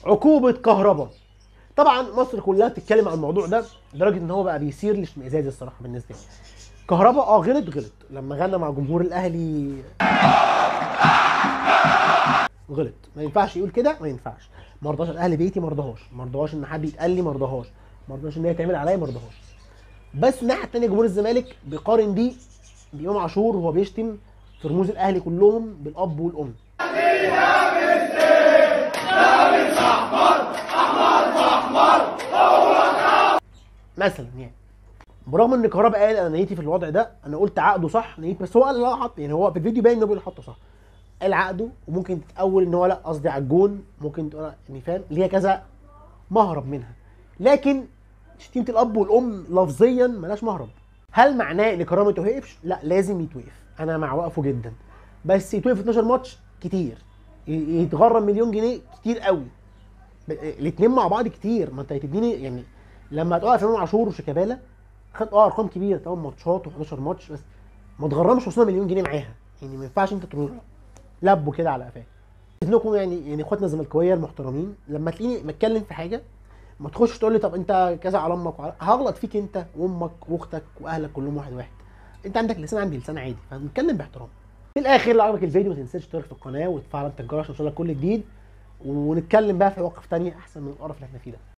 عقوبه كهرباء طبعا مصر كلها بتتكلم عن الموضوع ده لدرجه ان هو بقى بيثير الاشمئزاز الصراحه بالنسبه لي كهرباء اه غلط غلط لما غنى مع جمهور الاهلي غلط ما ينفعش يقول كده ما ينفعش ما رضاش الاهلي بيتي ما رضاهاش ما رضاهاش ان حد يتقال لي ما رضاهاش ما رضاش ان هي تعمل عليا ما رضاهاش بس الناحيه الثانيه جمهور الزمالك بيقارن دي بامام عاشور وهو بيشتم في رموز الاهلي كلهم بالاب والام مثلا يعني برغم ان كهربا قال انا نيتي في الوضع ده انا قلت عقده صح نيت بس هو قال لا حط يعني هو في الفيديو باين انه بيقول حطه صح قال عقده وممكن تتاول ان هو لا قصدي على الجون ممكن تقول يعني فاهم ليها كذا مهرب منها لكن شتيمه الاب والام لفظيا ملاش مهرب هل معناه ان كرامه توقفش؟ لا لازم يتوقف انا مع وقفه جدا بس يتوقف 12 ماتش كتير ي- يتغرم مليون جنيه كتير قوي الاثنين مع بعض كتير ما انت هتديني يعني لما توقف امام عاشور وشيكابالا خد اه ارقام كبيره 8 ماتشات و11 ماتش بس ما تغرمش وصلنا مليون جنيه معاها يعني ما ينفعش انت تروح لبوا كده على قفاك اذنكم يعني يعني اخواتنا الزملكاويه المحترمين لما تلاقيني بتكلم في حاجه ما تخش تقول لي طب انت كذا على امك وعلى... هغلط فيك انت وامك واختك واهلك كلهم واحد واحد انت عندك لسان عندي لسان عادي فنتكلم باحترام في الاخر لو عجبك الفيديو ما تنساش تشترك في القناه وتفعل الجرس عشان يوصلك كل جديد ونتكلم بقى في مواقف تانية احسن من القرف اللي احنا فيه ده